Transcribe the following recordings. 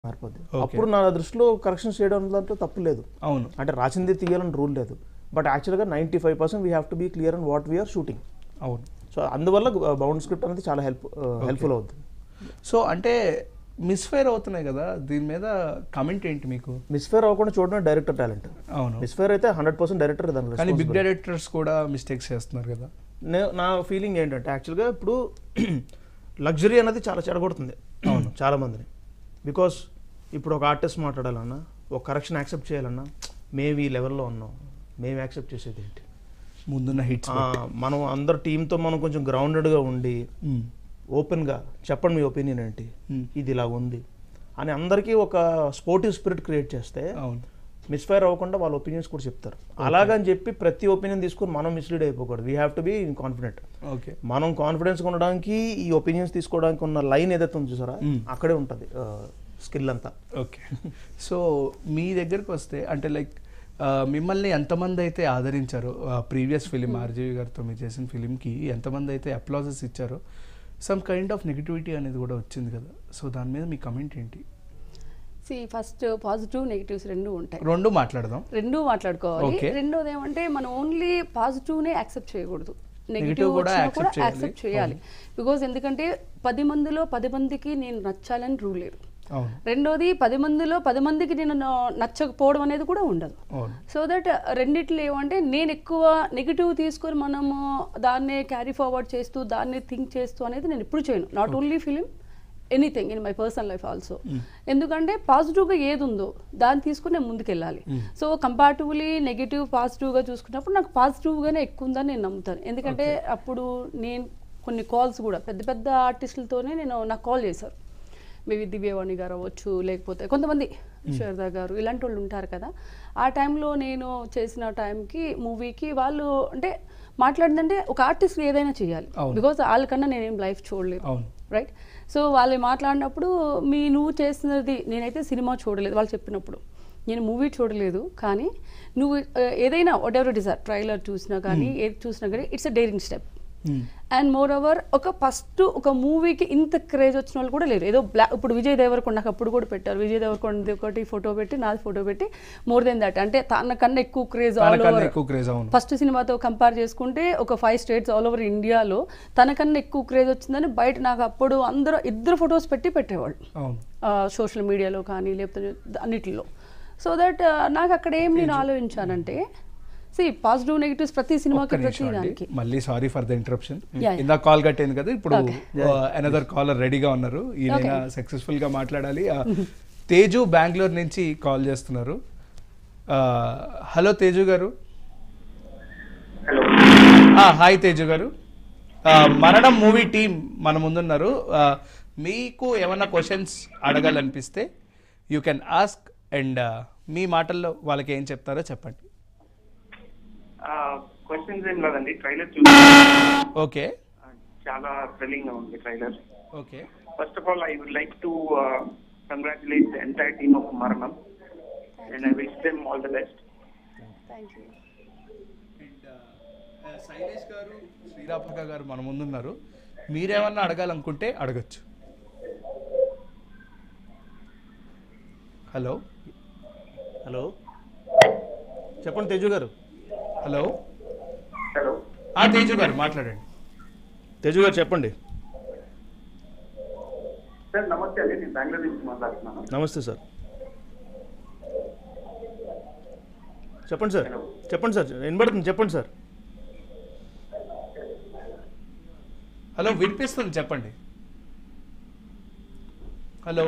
మారిపోద్ది Okay. అప్పుడు నా దృష్టిలో కరెక్షన్స్ చేయడం దాంట్లో తప్పు లేదు అవును అంటే రాసింది తీయాలని రూల్ లేదు బట్ యాక్చువల్గా ninety five percent we have to be clear and what we are shooting అవును సో అందువల్ల బౌండ్ స్క్రిప్ట్ అనేది చాలా హెల్ప్ హెల్ప్ఫుల్ అవుతుంది సో అంటే మిస్ఫైర్ అవుతున్నాయి కదా దీని మీద కమెంట్ ఏంటి మీకు మిస్ఫేర్ అవ్వకుండా చూడడం డైరెక్టర్ టాలెంట్ అవును మిస్ఫేర్ అయితే హండ్రెడ్ పర్సెంట్ డైరెక్టర్ దాని కానీ బిగ్ responsibility. డైరెక్టర్స్ కూడా మిస్టేక్స్ చేస్తున్నారు కదా నే- నా ఫీలింగ్ ఏంటంటే యాక్చువల్గా ఇప్పుడు లగ్జరీ అనేది చాలా చెడగొడుతుంది అవును చాలా మందిని బికాస్ ఇప్పుడు ఒక ఆర్టిస్ట్ మాట్లాడాలన్నా ఒక కరెక్షన్ యాక్సెప్ట్ చేయాలన్నా మేము ఈ లెవెల్లో ఉన్నాం మేము యాక్సెప్ట్ చేసేది ఏంటి ముందున్న హిట్స్ ఆ, మనం అందరు టీంతో మనం కొంచెం గ్రౌండెడ్గా ఉండి ఓపెన్గా చెప్పండి మీ ఒపీనియన్ ఏంటి Hmm. ఇది ఇలా ఉంది అని అందరికీ ఒక స్పోర్టివ్ స్పిరిట్ క్రియేట్ చేస్తే అవును మిస్ఫైర్ అవ్వకుండా వాళ్ళ ఒపీనియన్స్ కూడా చెప్తారు అలాగని చెప్పి ప్రతి ఒపీనియన్ తీసుకొని మనం మిస్లీడ్ అయిపోకూడదు we have to be confident okay మనం కాన్ఫిడెన్స్ ఉండడానికి ఈ ఒపీనియన్స్ తీసుకోవడానికి ఉన్న లైన్ ఏదైతే ఉంది చూసారా Mm. అక్కడే ఉంటుంది స్కిల్ అంతా ఓకే సో మీ దగ్గరికి వస్తే అంటే లైక్ మిమ్మల్ని ఎంతమంది అయితే ఆదరించారో ప్రీవియస్ ఫిలిం ఆర్జీవి గారితో మీరు చేసిన ఫిలింకి ఎంతమంది అయితే అప్లాజెస్ ఇచ్చారో సమ్ కైండ్ ఆఫ్ నెగిటివిటీ అనేది కూడా వచ్చింది కదా సో దాని మీద మీ కమెంట్ ఏంటి సి ఫస్ట్ పాజిటివ్ నెగిటివ్స్ రెండు ఉంటాయి రెండు మాట్లాడదాం రెండు మాట్లాడుకోవాలి Okay. రెండోది ఏమంటే మనం ఓన్లీ పాజిటివ్నే యాక్సెప్ట్ చేయకూడదు Negative నెగిటివ్ కూడా కూడా accept చేయాలి. యాక్సెప్ట్ చేయాలి బికాజ్ ఎందుకంటే పది మందిలో పది మందికి నేను నచ్చాలని రూల్ లేదు అవును రెండోది పది మందిలో పది మందికి నేను న- నచ్చకపోవడం అనేది కూడా ఉండదు అవును సో దట్ రెండిట్లో ఏమంటే నేను ఎక్కువ నెగిటివ్ తీసుకొని మనము దాన్ని క్యారీ ఫార్వర్డ్ చేస్తూ దాన్ని థింక్ చేస్తూ అనేది నేను ఎప్పుడు చేయను not only film anything in my personal life also ఎందుకంటే పాజిటివ్గా ఏది ఉందో దాన్ని తీసుకుని నేను ముందుకెళ్ళాలి సో కంపారిటివ్లీ నెగిటివ్ పాజిటివ్గా చూసుకున్నప్పుడు నాకు పాజిటివ్గానే ఎక్కువ ఉందని నేను నమ్ముతాను ఎందుకంటే అప్పుడు నేను కొన్ని కాల్స్ కూడా పెద్ద పెద్ద ఆర్టిస్టులతోనే నేను నాకు కాల్ చేశారు మేబీ దివ్యవాణి గారు అవ్వచ్చు లేకపోతే కొంతమంది శారదా గారు ఇలాంటి వాళ్ళు ఉంటారు కదా ఆ టైంలో నేను చేసిన టైంకి మూవీకి వాళ్ళు అంటే మాట్లాడిందంటే ఒక ఆర్టిస్ట్ ఏదైనా చేయాలి అవును. బికాజ్ వాళ్ళకన్నా నేనేం లైఫ్ చూడలేదు అవును రైట్ సో వాళ్ళు మాట్లాడినప్పుడు మీ నువ్వు చేస్తున్నది నేనైతే సినిమా చూడలేదు వాళ్ళు చెప్పినప్పుడు నేను మూవీ చూడలేదు కానీ నువ్వు ఆ, ఏదైనా whatever it is trailer చూసినా కానీ ఏది చూసినా కానీ it's a daring step Hmm. And moreover ఒక ఫస్ట్ ఒక మూవీకి ఇంత క్రేజ్ వచ్చిన వాళ్ళు కూడా లేరు ఏదో బ్లాక్ ఇప్పుడు విజయ్ దేవరకొండ నాకు అప్పుడు కూడా పెట్టారు విజయ్ దేవరకొండ ఒకటి ఫోటో పెట్టి నాది ఫోటో పెట్టి మోర్ దెన్ దట్ అంటే తనకన్నా ఎక్కువ క్రేజ్ ఆల్ తనకన్నా ఓవర్ ఎక్కువ క్రేజ్ అవును ఫస్ట్ సినిమాతో కంపేర్ చేసుకుంటే ఒక ఫైవ్ స్టేట్స్ ఆల్ ఓవర్ ఇండియాలో తనకన్నా ఎక్కువ క్రేజ్ వచ్చిందని బయట నాకు అప్పుడు అందరూ ఇద్దరు ఫొటోస్ పెట్టి పెట్టేవాళ్ళు అవును సోషల్ మీడియాలో కానీ లేకపోతే అన్నిటిలో సో దట్ నాకు అక్కడ ఏం నేను ఆలోచించానంటే సి పాజిటివ్ నెగిటివ్స్ ప్రతి ఒక్క సినిమాకి ప్రతి నిమిషం అండి. దానికి మళ్ళీ sorry for the interruption Yeah, yeah. ఇందాక కాల్ కట్టేది కదా ఇప్పుడు Okay. అనదర్ కాలర్ రెడీగా ఉన్నారు ఈయన Okay. సక్సెస్ఫుల్ గా మాట్లాడాలి ఆ, తేజు బెంగళూరు నుంచి కాల్ చేస్తున్నారు హలో తేజు గారు హలో ఆ, హాయ్ తేజు గారు ఆ, మరణం మూవీ టీం మన ముందున్నారు ఆ, మీకు ఏమన్నా క్వశ్చన్స్ అడగాలనిపిస్తే యూ కెన్ ఆస్క్ అండ్ మీ మాటల్లో వాళ్ళకి ఏం చెప్తారో చెప్పండి క్వశ్చన్స్ ఏం లేదండి ట్రైలర్ చూసి ఓకే చాలా థ్రిల్లింగ్ గా ఉంది trailer okay first of all I would like to congratulate the entire team of Maranam and I wish them all the best thank you and Shailesh garu Srirapaka గారు మన ముందున్నారు మీరేమన్నా అడగాలనుకుంటే అడగచ్చు హలో హలో చెప్పండి తేజు గారు హలో హలో ఆ తేజు గారు మాట్లాడండి తేజు గారు చెప్పండి సార్ నమస్తే అండి నేను బెంగళూరు నుంచి మాట్లాడుతున్నాను నమస్తే సార్ చెప్పండి సార్ Hello. చెప్పండి సార్ వినబడుతుంది చెప్పండి సార్ హలో వినిపిస్తుంది చెప్పండి హలో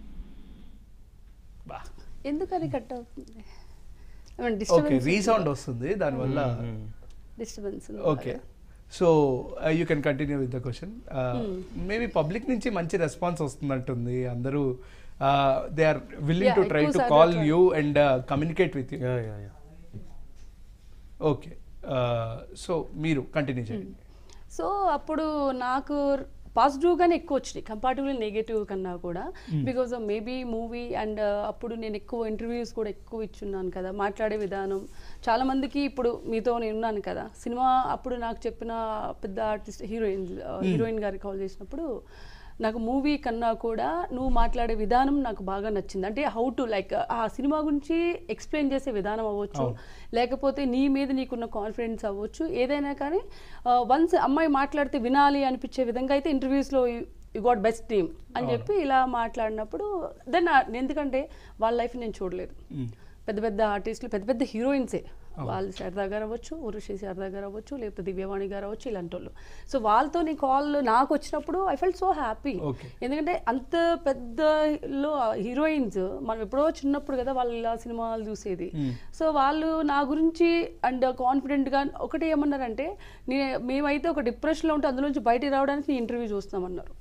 బా ఎందుకని కట్ అవుతుంది ఓకే డిస్టర్బెన్స్ రీసౌండ్ వస్తుంది దానివల్ల disturbance okay so you can continue with the question maybe public నుంచి మంచి రెస్పాన్స్ వస్తున్నట్టుంది అందరూ they are willing Yeah, to try ఎక్కువ టు సార్లు call try. You and communicate with you yeah yeah yeah okay so మీరు continue చేయండి so అప్పుడు నాకు పాజిటివ్గానే ఎక్కువ వచ్చినాయి కంపారిటివ్లీ నెగిటివ్ కన్నా కూడా because of maybe movie and అప్పుడు నేను ఎక్కువ ఇంటర్వ్యూస్ కూడా ఎక్కువ ఇచ్చున్నాను కదా మాట్లాడే విధానం చాలా మందికి ఇప్పుడు మీతో నేను ఉన్నాను కదా సినిమా అప్పుడు నాకు చెప్పిన పెద్ద ఆర్టిస్ట్ హీరోయిన్ హీరోయిన్ గారికి కాల్ చేసినప్పుడు నాకు మూవీ కన్నా కూడా నువ్వు మాట్లాడే విధానం నాకు బాగా నచ్చింది అంటే హౌ టు లైక్ ఆ సినిమా గురించి ఎక్స్ప్లెయిన్ చేసే విధానం అవ్వచ్చు లేకపోతే నీ మీద నీకున్న కాన్ఫిడెన్స్ అవ్వచ్చు ఏదైనా కానీ వన్స్ అమ్మాయి మాట్లాడితే వినాలి అనిపించే విధంగా అయితే ఇంటర్వ్యూస్లో యు గాట్ బెస్ట్ టీమ్ అని చెప్పి ఇలా మాట్లాడినప్పుడు దెన్ ఎందుకంటే వాళ్ళ లైఫ్ నేను చూడలేదు పెద్ద పెద్ద ఆర్టిస్టులు పెద్ద పెద్ద హీరోయిన్సే వాళ్ళు శారదా గారు అవ్వచ్చు ఉరుషి శారదా గారు అవ్వచ్చు లేకపోతే దివ్యవాణి గారు అవ్వచ్చు ఇలాంటి వాళ్ళు సో వాళ్ళతో నీ కాల్ నాకు వచ్చినప్పుడు I felt so happy Okay. ఎందుకంటే అంత పెద్దలో హీరోయిన్స్ మనం ఎప్పుడో చిన్నప్పుడు కదా వాళ్ళు ఇలా సినిమాలు చూసేది సో వాళ్ళు నా గురించి అండ్ కాన్ఫిడెంట్గా ఒకటి ఏమన్నారంటే నే మేమైతే ఒక డిప్రెషన్లో ఉంటే అందులోంచి బయటికి రావడానికి నీ ఇంటర్వ్యూ చూస్తామన్నారు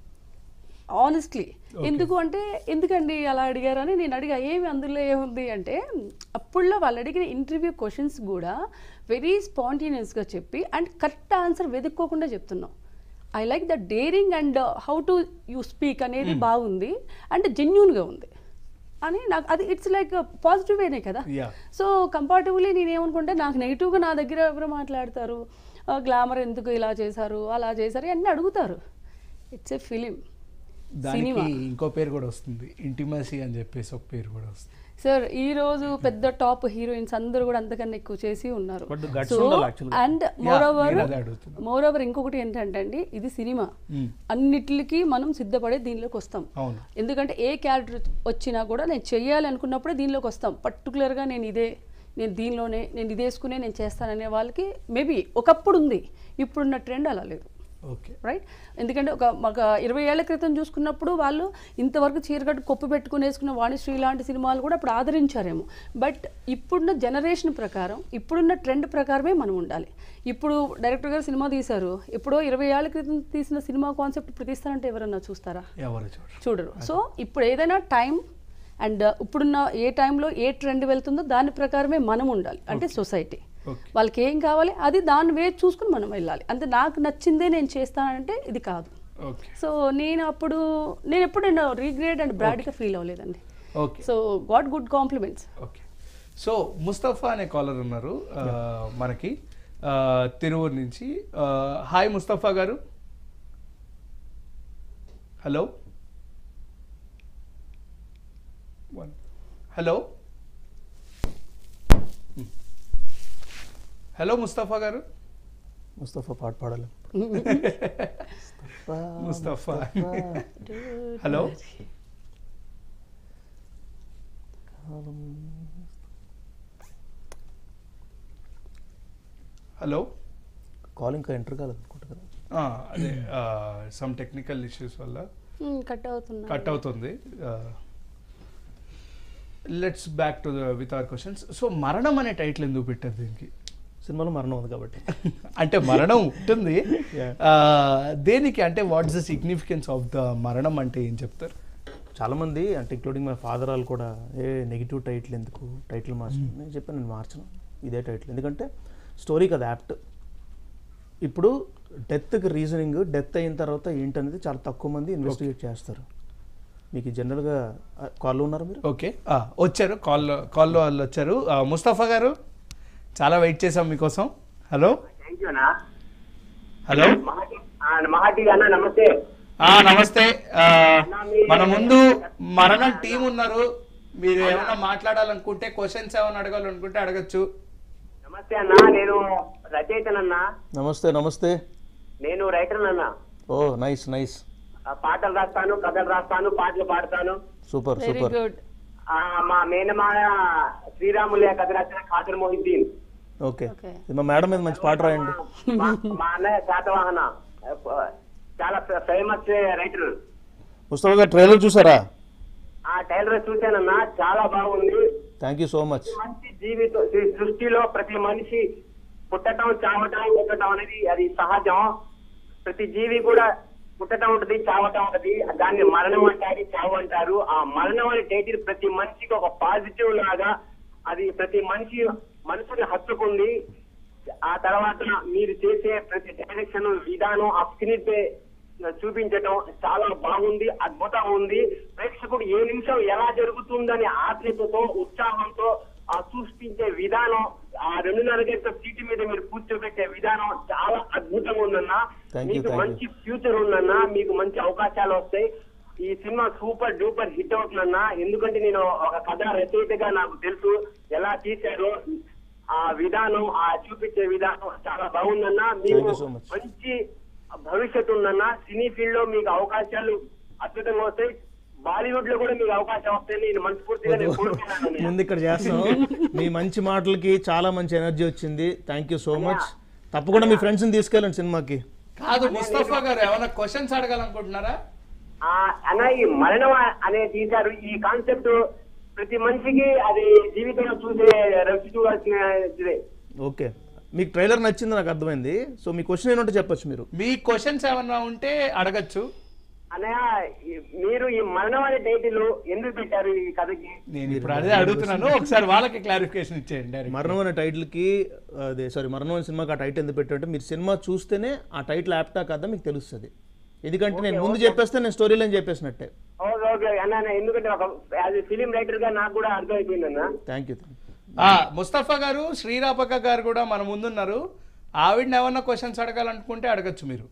ఆనెస్ట్లీ ఎందుకు అంటే ఎందుకండి అలా అడిగారని నేను అడిగా ఏమి అందులో ఏముంది అంటే అప్పుడులో వాళ్ళు అడిగిన ఇంటర్వ్యూ క్వశ్చన్స్ కూడా వెరీ స్పాంటేనియస్గా చెప్పి అండ్ కరెక్ట్ ఆన్సర్ వెతుక్కోకుండా చెప్తున్నాం I like the daring and how to you speak అనేది బాగుంది అండ్ జెన్యున్గా ఉంది అని నాకు అది ఇట్స్ లైక్ పాజిటివ్ వేనే కదా Yeah. సో కంపారిటివ్లీ నేను ఏమనుకుంటే నాకు నెగిటివ్గా నా దగ్గర ఎవరు మాట్లాడతారు గ్లామర్ ఎందుకు ఇలా చేశారు అలా చేశారు అన్నీ అడుగుతారు ఇట్స్ ఏ ఫిలిం దానికి సినిమా ఇంకో పేరు కూడా వస్తుంది ఇంటిమసీ అని చెప్పేసి ఒక పేరు కూడా వస్తుంది సార్ ఈ రోజు పెద్ద టాప్ హీరోయిన్స్ అందరూ కూడా అంతకన్నా ఎక్కువ చేసి ఉన్నారు But the guts ఉండాలి actually. అండ్ మోర్ ఓవర్ నేను అదే అడుగుతున్నా. మోర్ ఓవర్ ఇంకొకటి ఏంటంటే అండి ఇది సినిమా Mm. అన్నిటికి మనం సిద్ధపడే దీనిలోకి వస్తాం అవును ఎందుకంటే ఏ క్యారెక్టర్ వచ్చినా కూడా నేను చెయ్యాలి అనుకున్నప్పుడే దీనిలోకి వస్తాం పర్టికులర్గా నేను ఇదే నేను దీనిలోనే నేను ఇది వేసుకునే నేను చేస్తాననే వాళ్ళకి మేబీ ఒకప్పుడు ఉంది ఇప్పుడున్న ట్రెండ్ అలా లేదు ఓకే రైట్ ఎందుకంటే ఒక ఒక ఇరవై ఏళ్ల క్రితం చూసుకున్నప్పుడు వాళ్ళు ఇంతవరకు చీరకట్టు కొప్పు పెట్టుకుని వేసుకున్న వాణిశ్రీ లాంటి సినిమాలు కూడా అప్పుడు ఆదరించారేమో బట్ ఇప్పుడున్న జనరేషన్ ప్రకారం ఇప్పుడున్న ట్రెండ్ ప్రకారమే మనం ఉండాలి ఇప్పుడు డైరెక్టర్ గారు సినిమా తీశారు ఎప్పుడో ఇరవై ఏళ్ల క్రితం తీసిన సినిమా కాన్సెప్ట్ ఇప్పుడు తీస్తారంటే ఎవరన్నా చూస్తారా ఎవరు చూడరు చూడరు సో ఇప్పుడు ఏదైనా టైం అండ్ ఇప్పుడున్న ఏ టైంలో ఏ ట్రెండ్ వెళ్తుందో దాని ప్రకారమే మనం ఉండాలి అంటే సొసైటీ ఓకే వాళ్ళకి ఏం కావాలి అది దాన్ని వే చూసుకుని మనం వెళ్ళాలి అంతే నాకు నచ్చిందే నేను చేస్తానంటే ఇది కాదు ఓకే సో నేను అప్పుడు నేను ఎప్పుడు నేను రీగ్రేడ్ అండ్ బ్రాడ్గా ఫీల్ అవ్వలేదండి okay so got good compliments okay so Mustafa అనే కాలర్ ఉన్నారు ఆ, మనకి ఆ, తిరువూరు నుంచి ఆ, hi Mustafa garu hello one hello hello Mustafa garu Mustafa పాట పాడాలి ముస్తఫా హలో హలో కాల్ ఇంకా ఎంటర్ కాలేదు అనుకుంటా కదా ఆ, అదే సమ్ టెక్నికల్ ఇష్యూస్ వల్ల కట్ అవుతున్నా కట్ అవుతుంది let's back to with our questions so మరణం అనే టైటిల్ ఎందుకు పెట్టారు దీనికి సినిమాలో మరణం ఉంది కాబట్టి అంటే మరణం ఉంటుంది Yeah. ఆ, దేనికి అంటే what's the significance of the మరణం అంటే ఏం చెప్తారు చాలామంది అంటే ఇంక్లూడింగ్ మై ఫాదర్ వాళ్ళు కూడా ఏ నెగిటివ్ టైటిల్ ఎందుకు టైటిల్ మార్చు నేను చెప్పాను నేను మార్చను ఇదే టైటిల్ ఎందుకంటే స్టోరీ కదా యాప్ట్ ఇప్పుడు డెత్కి రీజనింగ్ డెత్ అయిన తర్వాత ఏంటనేది చాలా తక్కువ మంది ఇన్వెస్టిగేట్ చేస్తారు మీకు జనరల్గా కాల్లో ఉన్నారు మీరు ఓకే వచ్చారు కాల్లో కాల్లో వాళ్ళు వచ్చారు ఆ, ముస్తఫా గారు చాలా వెయిట్ చేసాం మీకోసం హలో థ్యాంక్ యూ అన్నా హలో మహాటి అన్న నమస్తే ఆ, నమస్తే ఆ, మన ముందు మరణం టీం ఉన్నారు మీరు ఏమైనా మాట్లాడాలనుకుంటే క్వశ్చన్స్ ఏమైనా అడగాలనుకుంటే అడగచ్చు నమస్తే అన్న నేను రచయితనన్నా నమస్తే నమస్తే నేను రైటర్ అన్న ఓ నైస్ నైస్ పాటలు రాస్తాను కథలు రాస్తాను పాటలు పాడతాను సూపర్ వెరీ సూపర్ గుడ్ ఆ, మా మేనమాయ శ్రీరాములే కథ రాసిన ఖాదర్ మొహిద్దీన్ ఓకే Okay. మా మేడం మీద మంచి పాట రాయండి మా- మా అన్నయ్య శాతవాహన చాలా ఫేమస్ రైటర్ ముస్తఫా గారు ట్రైలర్ చూసారా ఆ టైలర్ చూశానన్నా చాలా బాగుంది థ్యాంక్ యూ సో మచ్ మంచి జీవితం ఈ సృష్టిలో ప్రతి మనిషి పుట్టటం చావటం పుట్టటం అనేది అది సహజం ప్రతి జీవి కూడా పుట్టటం ఉంటది చావటం ఉంటది దాన్ని మరణం అంటారు చావు అంటారు ఆ మరణం అనే టైటిల్ ప్రతి మనిషికి ఒక పాజిటివ్ లాగా అది ప్రతి మనిషి మనసుని హత్తుకుంది ఆ తర్వాత మీరు చేసే ప్రతి డైరెక్షన్ విధానం ఆ స్క్రీన్ పే చూపించటం చాలా బాగుంది అద్భుతం ఉంది ప్రేక్షకుడు ఏ నిమిషం ఎలా జరుగుతుందని ఆత్మీయతతో ఉత్సాహంతో ఆ సృష్టించే విధానం ఆ రెండున్నర గంటల సీటు మీద మీరు కూర్చోబెట్టే విధానం చాలా అద్భుతంగా ఉందన్న Thank you, మీకు thank you. మంచి ఫ్యూచర్ ఉందన్న మీకు మంచి అవకాశాలు వస్తాయి ఈ సినిమా సూపర్ డూపర్ హిట్ అవుతుందన్న ఎందుకంటే నేను ఒక కథ రచయితగా నాకు తెలుసు ఎలా తీశారో ఆ విధానం ఆ చూపించే విధానం చాలా బాగుందన్న మీకు Thank you so much. మంచి భవిష్యత్తు ఉందన్న సినీ ఫీల్డ్ లో మీకు అవకాశాలు అద్భుతంగా వస్తాయి బాలీవుడ్ లో కూడా మీకు అవకాశం వస్తాయని నేను మనస్ఫూర్తిగా నేను కోరుకున్నాను అన్నయ్య. ముందు ఇక్కడ చేస్తాం మీ మంచి మాటలకి చాలా మంచి ఎనర్జీ వచ్చింది థ్యాంక్ యూ సో మచ్ తప్పకుండా మీ ఫ్రెండ్స్ని తీసుకెళ్ళండి సినిమాకి కాదు ముస్తఫా గారు ఏమైనా క్వశ్చన్స్ అడగాలనుకుంటున్నారా ఆ అన్న ఈ మరణం అనే తీశారు ఈ కాన్సెప్ట్ ప్రతి మనిషికి అది జీవితంలో చూసే రుచి చూడాల్సిన ఇదే. ఓకే మీకు ట్రైలర్ నచ్చింది నాకు అర్థమైంది సో మీ క్వశ్చన్ ఏంటంటే చెప్పొచ్చు మీరు మీ క్వశ్చన్స్ ఏమన్నా ఉంటే అడగచ్చు అన్నయ్య ఈ- మీరు ఈ మరణం అనే టైటిల్ ఎందుకు పెట్టారు ఈ కథకి నేను ఇప్పుడు అదే అడుగుతున్నాను ఒకసారి వాళ్ళకి క్లారిఫికేషన్ ఇచ్చేయండి direct. మరణం అనే టైటిల్కి అదే సారీ మరణం అనే సినిమాకి ఆ టైటిల్ ఎందుకు పెట్టారంటే మీరు సినిమా చూస్తేనే ఆ టైటిల్ యాప్టా కదా మీకు తెలుస్తుంది ఎందుకంటే నేను ముందు చెప్పేస్తే నేను స్టోరీ లైన్ చెప్పేసినట్టే ఓకే ఓకే అన్న అన్న, ఎందుకంటే ఒక యాజ్ ఫిలిం రైటర్ గా నాకు కూడా అర్థమైపోయింది అన్న థ్యాంక్ యూ ఆ, ముస్తఫా గారు శ్రీరాపక్క గారు కూడా మన ముందున్నారు ఆవిడని ఏమన్నా క్వశ్చన్స్ అడగాలనుకుంటే అడగచ్చు మీరు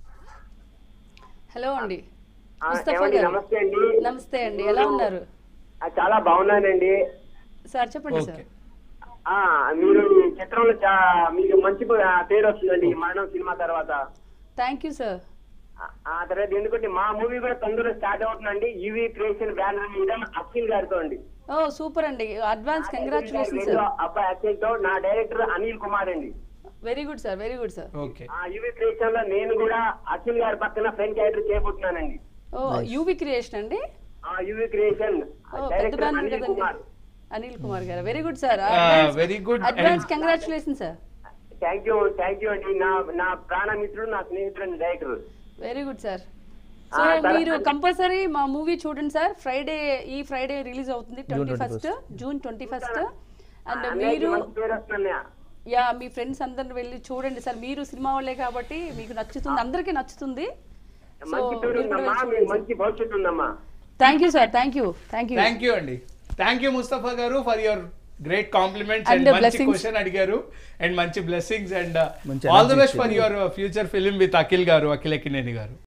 హలో అండి ఆ, ముస్తఫా ఏమండి, గారు నమస్తే అండి నమస్తే అండి ఎలా ఉన్నారు ఆ, చాలా బాగున్నానండి సార్ చెప్పండి ఓకే సార్ ఆ మీరు ఈ చిత్రంలో చా- మీకు మంచి పే- పేరు వస్తుందండి ఈ మరణం సినిమా తర్వాత థ్యాంక్ యూ సార్ ఆ- ఆ తర్వాత ఎందుకంటే మా మూవీ కూడా తొందరగా స్టార్ట్ అవుతుందండి యూవీ క్రియేషన్ బ్యానర్ మీద అఖిల్ గారితో అండి ఓ సూపర్ అండి అడ్వాన్స్ కంగ్రాచులేషన్ రెండో సార్ అబ్బాయి అఖిల్ తో నా డైరెక్టర్ అనిల్ కుమార్ అండి very good sir very good sir okay ఆ యూవీ క్రియేషన్ లో నేను కూడా అఖిల్ గారి పక్కన ఫ్రెండ్ క్యారెక్టర్ చేయబోతున్నానండి ఓ యూవి క్రియేషన్ అండి ఆ యూవీ క్రియేషన్ ఓ పెద్ద డైరెక్టర్ బ్యానర్ అనిల్ కదండి Kumar Anil Kumar garu very good sir very good advance congratulation sir thank you thank you అండి నా నా ప్రాణమిత్రుడు నా స్నేహితుడు అండి డైరెక్టర్ వెరీ గుడ్ సార్ ఆ, సో తర్వాత- మీరు కంపల్సరీ మా మూవీ చూడండి సార్ ఫ్రైడే ఈ ఫ్రైడే రిలీజ్ అవుతుంది twenty first June twenty first and అన్నయ్యకి మీరు మంచి పేరు వస్తుంది యా మీ ఫ్రెండ్స్ అందరిని వెళ్ళి చూడండి సార్ మీరు సినిమా వాళ్ళే కాబట్టి మీకు నచ్చుతుంది అందరికీ నచ్చుతుంది సో మంచి పేరు మీరు కూడా ఉందమ్మా వెళ్ళి మీకు చూడండి మంచి భవిష్యత్తు ఉందమ్మా thank you sir thank you thank you thank you అండి thank you Mustafa garu for your great compliments And and మంచి blessings. క్వశ్చన్ అడిగారు అండ్ మంచి బ్లెస్సింగ్స్ అండ్ మంచి all the energy best for your future film with Akhil garu Akhil ఎక్కినేని గారు